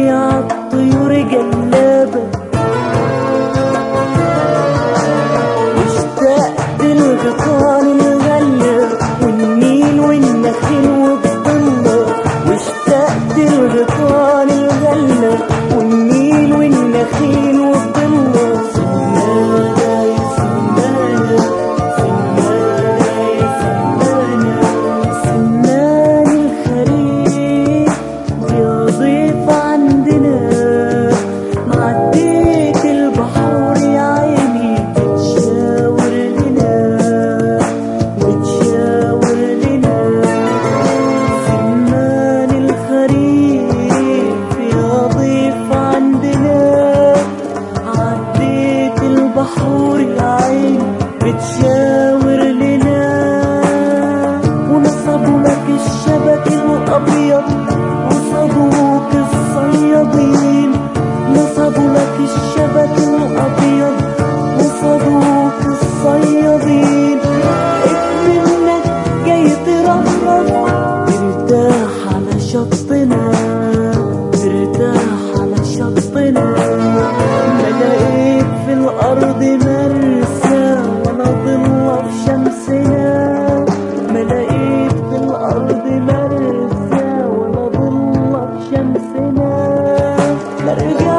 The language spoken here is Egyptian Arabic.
عالطيور جلابة واشتقت الغيطان الغلة والنيل والنخيل والضلة واشتقت الغيطان الغلة والنيل والنخيل والضلة سمانة يا سمانة سمانة يا سمانة سمان الخريف يا ضيف عندنا عديت البحر يا عيني بتشاور لنا بتشاور لنا سمان الخريف يا ضيف عندنا عديت البحور يا عيني بتشاور لنا ونصبوا لك الشبك الابيض وصدوك الصيادين نصبوا لك الشبك الابيض وصدوك الصيادين منك جاي ترفرف ترتاح على شطنا ترتاح على شطنا ما لقيت في الارض مرسى ولا ضلة في شمسنا ما لقيت في الارض مرسى ولا ضلة في شمسنا لا رجعت